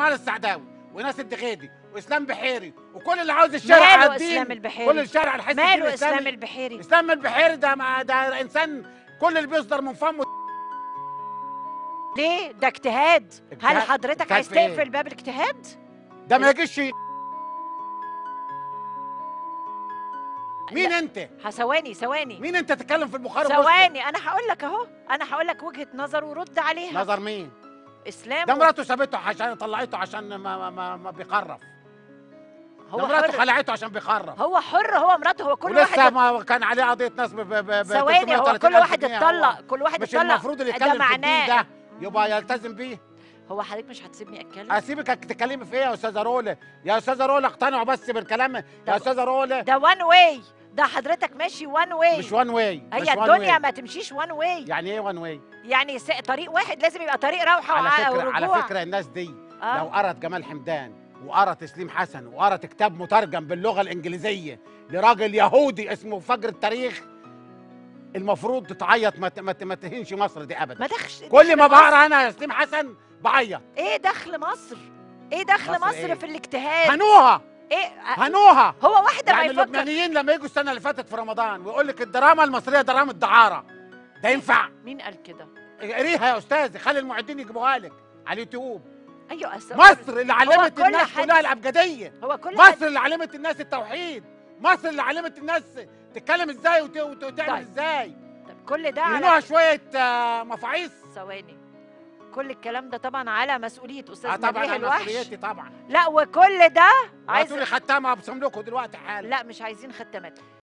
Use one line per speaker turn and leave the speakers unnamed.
جمال السعداوي وناس الدغيدي واسلام بحيري وكل اللي عاوز الشارع
ماله
على الدين
اسلام البحيري
كل الشارع على الحزب
ماله
الدين
اسلام
الإسلامي.
البحيري
اسلام البحيري ده ما ده انسان كل اللي بيصدر من فمه
ليه ده اجتهاد هل
اجتهاد-
حضرتك
اجتهاد
عايز
في إيه؟
تقفل باب الاجتهاد
ده ما يجيش مين انت؟
ها، ثواني ثواني
مين انت تتكلم في البخاري ومسلم؟
ثواني انا هقول لك اهو انا هقول لك وجهه نظر ورد عليها
نظر مين؟
اسلام
ده
و-
مراته سابته عشان طلعته عشان ما ما ما, ما بيخرف
هو
ده مراته
حر
خلعته عشان بيخرف
هو حر هو مراته هو كل
ولسه
واحد
ما كان عليه قضيه نصب ب ب ب
ثواني هو
330
كل
ألف
واحد
جنيه.
اتطلق
هو
كل واحد
مش
اتطلق
المفروض اللي
ده
يتكلم في الدين
معناه
ده يبقى يلتزم بيه
هو حضرتك مش هتسيبني اتكلم
اسيبك تتكلمي في ايه يا استاذه روله يا استاذه روله اقتنعوا بس بالكلام
طب-
يا استاذه روله
ده وان واي ده حضرتك ماشي وان واي
مش وان واي
هي الدنيا ما تمشيش وان واي
يعني ايه وان واي
يعني س- طريق واحد لازم يبقى طريق روحه
على
وع-
فكره على
ورجوع.
فكره الناس دي
آه.
لو قرأت جمال حمدان وقرأت تسليم حسن وقرأت كتاب مترجم باللغه الانجليزيه لراجل يهودي اسمه فجر التاريخ المفروض تعيط ما ت- ما ت- ما تهينش مصر دي ابدا
ما دخش
كل ما
دخل مصر-
بقرا انا يا سليم حسن بعيط
ايه دخل مصر ايه دخل
مصر
مصر,
إيه؟
في الاجتهاد
هنوها
ايه
هنوها
هو واحد ما
يعني
يفكر
اللبنانيين لما يجوا السنه اللي فاتت في رمضان ويقول لك الدراما المصريه دراما دعاره ده ينفع
مين قال كده
اقريها يا استاذي خلي المعدين يجيبوها لك على اليوتيوب
ايوه أصل
مصر اللي علمت
كل
الناس
حد-
كلها الابجديه
هو كل حد
مصر اللي علمت الناس التوحيد مصر اللي علمت الناس تتكلم ازاي وت- وت- وتعمل
طيب.
ازاي
طب كل ده
ينوها
على
شويه آه، مفاعيص
ثواني كل الكلام ده طبعا على مسؤوليه استاذ
اه طبعا
نبيه
على
الوحش
مسؤوليتي طبعا
لا وكل ده عايز
عايز لي ختامه ابصم لكم دلوقتي حالا
لا مش عايزين ختمات